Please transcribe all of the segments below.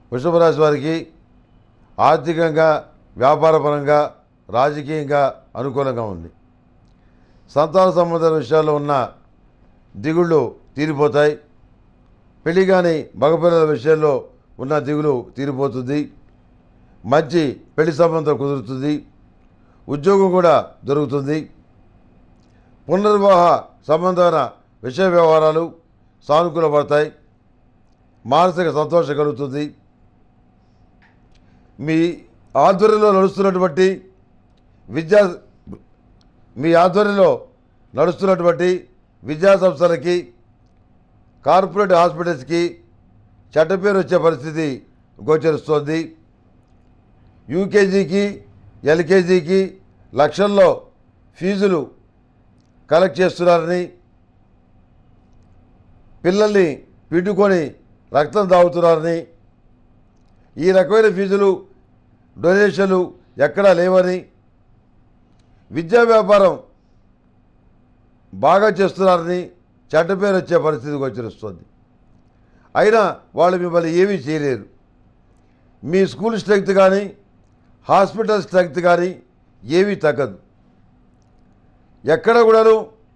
వృషభ రాశి వారికి ఆర్థికంగా వ్యాపారపరంగా రాజకీయంగా అనుకూలంగా ఉంది సంతాన సంబంధ విషయాల్లో ఉన్న దిగుళ్ళు తీరిపోతాయి పెళ్లి కాని మగపిల్లల విషయంలో ఉన్న దిగులు తీరిపోతుంది మంచి పెళ్లి సంబంధం కుదురుతుంది ఉద్యోగం కూడా దొరుకుతుంది పునర్వివాహ సంబంధమైన విషయ వ్యవహారాలు సానుకూలపడతాయి మానసిక సంతోషం కలుగుతుంది మీ ఆధ్వర్యంలో నడుస్తున్నటువంటి విద్యా మీ ఆధ్వర్యంలో నడుస్తున్నటువంటి విద్యా సంస్థలకి కార్పొరేట్ హాస్పిటల్స్కి చెడ్డ పేరు వచ్చే పరిస్థితి గోచరిస్తోంది యూకేజీకి ఎల్కేజీకి లక్షల్లో ఫీజులు కలెక్ట్ చేస్తున్నారని పిల్లల్ని పిండుకొని రక్తం తాగుతున్నారని ఈ రకమైన ఫీజులు డొనేషన్లు ఎక్కడా లేవని విద్యా వ్యాపారం బాగా చేస్తున్నారని చెడ్డ పేరు వచ్చే పరిస్థితి గోచరిస్తుంది అయినా వాళ్ళు మిమ్మల్ని ఏమీ చేయలేరు మీ స్కూల్ స్ట్రెంగ్త్ కానీ హాస్పిటల్ స్ట్రెంగ్త్ కానీ ఏమీ తగ్గదు ఎక్కడ కూడాను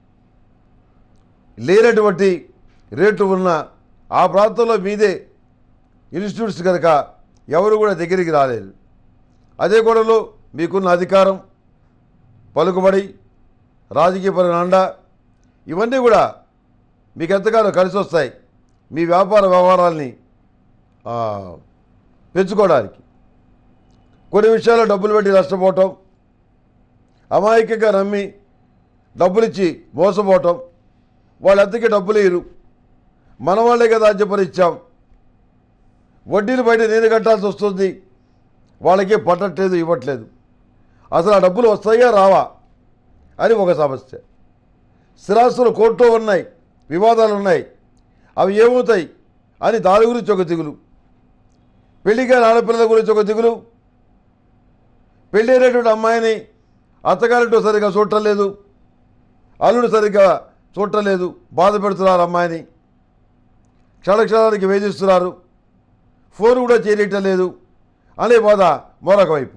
లేనటువంటి రేటు ఉన్న ఆ ప్రాంతంలో మీదే ఇన్స్టిట్యూట్స్ కనుక ఎవరు కూడా దగ్గరికి రాలేరు అదే గొడవలో మీకున్న అధికారం పలుకుబడి రాజకీయపరమైన అండ ఇవన్నీ కూడా మీకు ఎంతగానో కలిసి వస్తాయి మీ వ్యాపార వ్యవహారాల్ని ఆ, పెంచుకోవడానికి కొన్ని విషయాల్లో డబ్బులు పెట్టి నష్టపోవటం అమాయకంగా నమ్మి డబ్బులు ఇచ్చి మోసపోవటం వాళ్ళంతకీ డబ్బులు ఇరు మన వాళ్ళే కదా అజ్జపని ఇచ్చాం వడ్డీలు బయట నేను కట్టాల్సి వస్తుంది వాళ్ళకే పట్టట్లేదు ఇవ్వట్లేదు అసలు ఆ డబ్బులు వస్తాయా రావా అని ఒక సమస్య స్థిరాస్తులు కోర్టులో ఉన్నాయి వివాదాలు ఉన్నాయి అవి ఏమవుతాయి అని దాని గురించి ఒక దిగులు పెళ్లిగా ఆడపిల్లల గురించి ఒక దిగులు పెళ్ళైనటువంటి అమ్మాయిని అత్తగారింటో సరిగా చూడటం లేదు అల్లుడు సరిగ్గా చూడటం లేదు బాధ పెడుతున్నారు అమ్మాయిని క్షణక్షణానికి వేధిస్తున్నారు ఫోన్ కూడా చేయటం లేదు అనే బాధ మరొక వైపు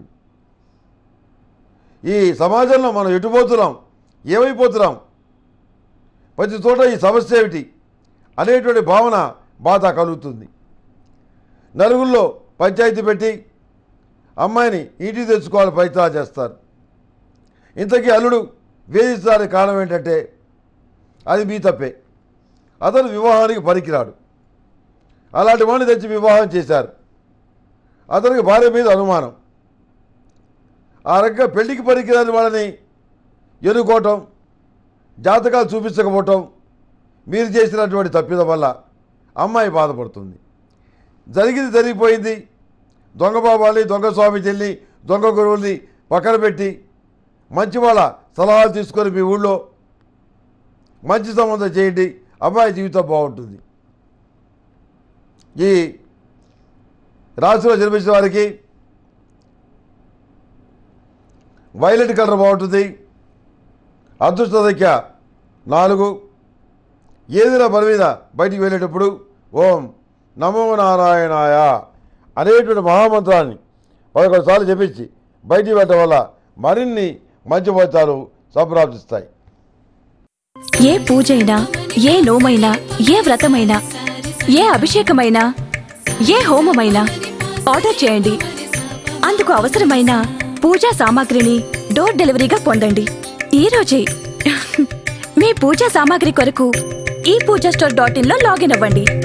ఈ సమాజంలో మనం ఎటుపోతున్నాం ఏమైపోతున్నాం ప్రతి చోట ఈ సమస్య ఏమిటి అనేటువంటి భావన బాధ కలుగుతుంది నలుగురిలో పంచాయతీ పెట్టి అమ్మాయిని ఇంటికి తెచ్చుకోవాలని ప్రయత్నాలు చేస్తారు ఇంతకీ అల్లుడు వేధిస్తానికి కారణం ఏంటంటే అది మీ తప్పే అతను వివాహానికి పనికిరాడు అలాంటి వాడిని తెచ్చి వివాహం చేశారు అతనికి భార్య మీద అనుమానం ఆ రకంగా పెళ్లికి పనికిరాని వాళ్ళని ఎన్నుకోవటం జాతకాలు చూపించకపోవటం మీరు చేసినటువంటి తప్పిదం వల్ల అమ్మాయి బాధపడుతుంది జరిగింది జరిగిపోయింది దొంగ బాబాల్ని దొంగ స్వామి చెల్లి దొంగ గురువుల్ని పక్కన పెట్టి మంచి వాళ్ళ సలహాలు తీసుకొని మీ ఊళ్ళో మంచి సంబంధం చేయండి అమ్మాయి జీవితం బాగుంటుంది ఈ రాశిలో జన్మించిన వారికి వైలెట్ కలర్ బాగుంటుంది అదృష్ట సంఖ్య నాలుగు ఏదైనా పని మీద బయటికి వెళ్ళేటప్పుడు ఓం నమో నారాయణాయ అనేటువంటి మహామంత్రాన్ని పదకొండు సార్లు చెప్పించి బయటికి వెళ్ళడం వల్ల మరిన్ని మంచి ఫలితాలు సంప్రాప్తిస్తాయి ఏ పూజైనా ఏ నోమైనా ఏ వ్రతమైనా ఏ అభిషేకమైనా ఏ హోమమైనా ఆర్డర్ చేయండి అందుకు అవసరమైన పూజా సామాగ్రిని డోర్ డెలివరీగా పొందండి ఈ రోజే మీ పూజా సామాగ్రి కొరకు ఈ పూజా స్టోర్ డాట్ ఇన్ లో లాగిన్ అవ్వండి